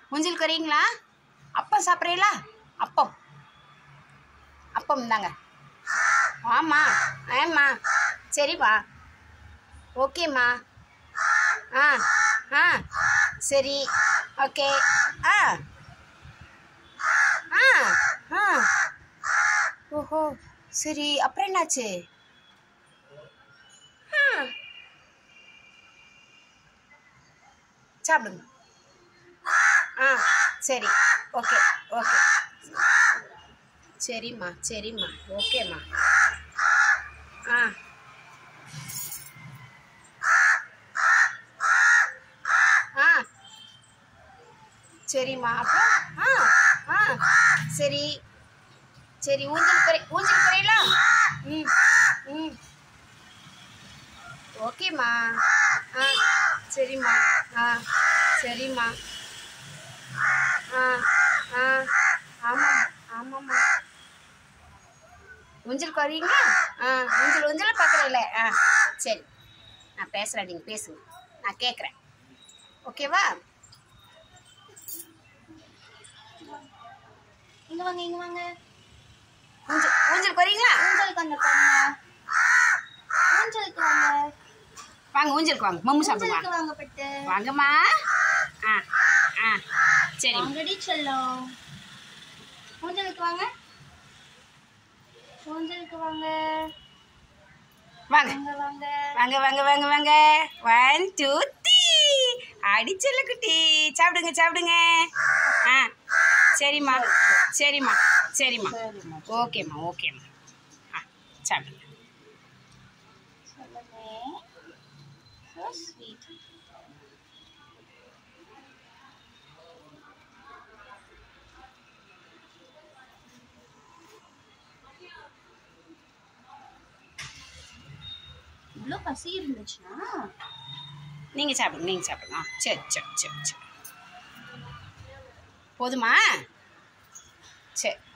ஊஞ்சலுக்கு வரீங்களா அப்பம் சாப்பிட்றீங்களா அப்பம் அப்பம் இந்தாங்க ஆமா ஏம்மா சரிம்மா ஓகேம்மா ஆ ஆ சரி ஓகே ஆ ஆ ஆ ஓஹோ சரி அப்புறம் என்னாச்சு ஆ சாப்பிடுங்க ஆ சரி ஓகே ஓகே சரிம்மா சரிம்மா ஓகேம்மா ஆ ஆ சரிம்மா அப்புறம் ஆ ஆ சரி சரி ஊஞ்சல் குறை ஊஞ்சல் குறையலா ம் ம் ஓகேம்மா ஆ சரிம்மா ஆ சரிம்மா ஆ ஆ ஆமாம் ஆமாம்மா ஊஞ்சல் குறையுங்களா ஆ ஊஞ்சல் ஊஞ்சல் பார்க்குறீங்கள ஆ சரி நான் பேசுகிறேன் நீங்கள் பேசுங்க நான் கேட்குறேன் ஓகேவா இங்க வாங்க இங்க வாங்க ஊஞ்சல் ஊஞ்சல் குறையுங்களா ஊஞ்சலுக்கு வந்து பாருங்க ஊஞ்சலுக்கு வாங்க வாங்க ஊஞ்சலுக்கு வாங்க மம்மு சாப்பிடுங்க ஊஞ்சலுக்கு வாங்க பட்டு வாங்கம்மா ஆ ஆ சரிம்மா வாங்கடி செல்லம் ஊஞ்சலுக்கு வாங்க ஊஞ்சலுக்கு வாங்க வாங்க வாங்க வாங்க வாங்க வாங்க வாங்க வாங்க ஒன் டூ த்ரீ அடிச்சல குட்டி சாப்பிடுங்க சாப்பிடுங்க ஆ சரிம்மா சரிம்மா சரிம்மா ஓகேம்மா ஓகேம்மா ஆ சாப்பிடுங்க செல்லமே so sweet இவ்வளோ பசி இருந்துச்சுன்னா நீங்கள் சாப்பிடுங்க நீங்கள் சாப்பிடுங்க ஆ சரி சரி சரி சரி போதுமா சரி